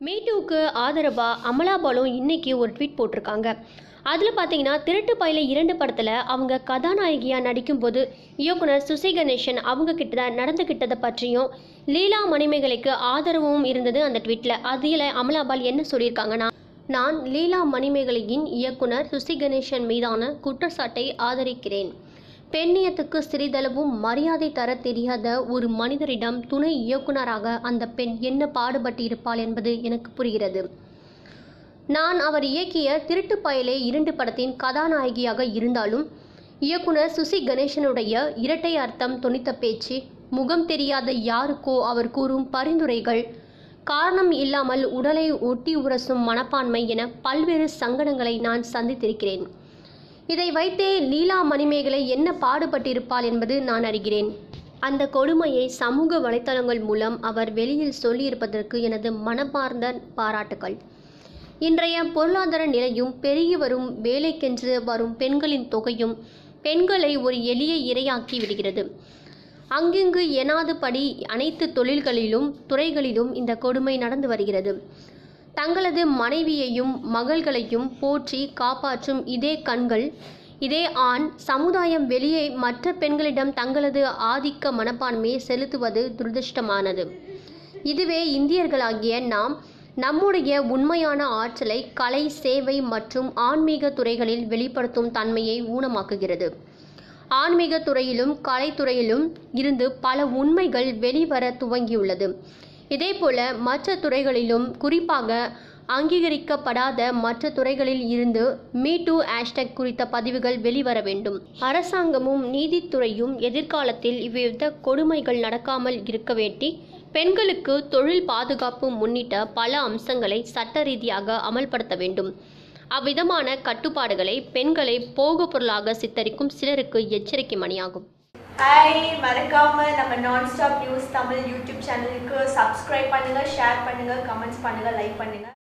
மீட்டுவுக்கு ஆதரவாக அமலா பாலும் இன்னைக்கு ஒரு ட்வீட் போட்டிருக்காங்க அதில் பார்த்தீங்கன்னா திருட்டு பயில இரண்டு படத்தில் அவங்க கதாநாயகியாக நடிக்கும்போது இயக்குனர் சுசி கணேசன் அவங்க கிட்ட நடந்துக்கிட்டதை பற்றியும் லீலா மணிமேகலைக்கு ஆதரவும் இருந்தது அந்த ட்வீட்டில் அதில் அமலாபால் என்ன சொல்லியிருக்காங்கன்னா நான் லீலா மணிமேகலையின் இயக்குனர் சுசி கணேசன் மீதான குற்றச்சாட்டை ஆதரிக்கிறேன் பெண்ணியத்துக்கு சிறிதளவும் மரியாதை தர தெரியாத ஒரு மனிதரிடம் துணை இயக்குனராக அந்த பெண் என்ன பாடுபட்டு இருப்பாள் என்பது எனக்கு புரிகிறது நான் அவர் இயக்கிய திருட்டு பயலே இரண்டு படத்தின் கதாநாயகியாக இருந்தாலும் இயக்குனர் சுசி கணேசனுடைய இரட்டை அர்த்தம் துணித்த பேச்சு முகம் தெரியாத யாருக்கோ அவர் கூறும் பரிந்துரைகள் காரணம் இல்லாமல் உடலை ஒட்டி உரசும் மனப்பான்மை என பல்வேறு சங்கடங்களை நான் சந்தித்திருக்கிறேன் இதை வைத்தே லீலா மணிமேகலை என்ன பாடுபட்டிருப்பாள் என்பது நான் அறிகிறேன் அந்த கொடுமையை சமூக வலைத்தளங்கள் மூலம் அவர் வெளியில் சொல்லியிருப்பதற்கு எனது மனமார்ந்த பாராட்டுகள் இன்றைய பொருளாதார நிலையும் பெருகி வரும் வேலைக்கென்று வரும் பெண்களின் தொகையும் பெண்களை ஒரு எளிய இரையாக்கி விடுகிறது அங்கிங்கு எனாதுபடி அனைத்து தொழில்களிலும் துறைகளிலும் இந்த கொடுமை நடந்து வருகிறது தங்களது மனைவியையும் மகள்களையும் போற்றி காப்பாற்றும் இதே கண்கள் இதே ஆண் சமுதாயம் வெளியே மற்ற பெண்களிடம் தங்களது ஆதிக்க மனப்பான்மையை செலுத்துவது துரதிருஷ்டமானது இதுவே இந்தியர்களாகிய நாம் நம்முடைய உண்மையான ஆற்றலை கலை சேவை மற்றும் ஆன்மீக துறைகளில் வெளிப்படுத்தும் தன்மையை ஊனமாக்குகிறது ஆன்மீக துறையிலும் கலைத்துறையிலும் இருந்து பல உண்மைகள் வெளிவர துவங்கியுள்ளது இதேபோல மற்ற துறைகளிலும் குறிப்பாக அங்கீகரிக்கப்படாத மற்ற துறைகளில் இருந்து மீ டூ ஹேஷ்டேக் குறித்த பதிவுகள் வெளிவர வேண்டும் அரசாங்கமும் நீதித்துறையும் எதிர்காலத்தில் இவ்வித கொடுமைகள் நடக்காமல் இருக்க வேண்டி பெண்களுக்கு தொழில் பாதுகாப்பு முன்னிட்ட பல அம்சங்களை சட்ட ரீதியாக அமல்படுத்த வேண்டும் அவ்விதமான கட்டுப்பாடுகளை பெண்களை போக பொருளாக சித்தரிக்கும் சிலருக்கு எச்சரிக்கை மணியாகும் ஹாய் மறக்காம நம்ம non stop news Tamil YouTube சேனலுக்கு சப்ஸ்கிரைப் பண்ணுங்க ஷேர் பண்ணுங்க கமெண்ட்ஸ் பண்ணுங்க லைக் பண்ணுங்க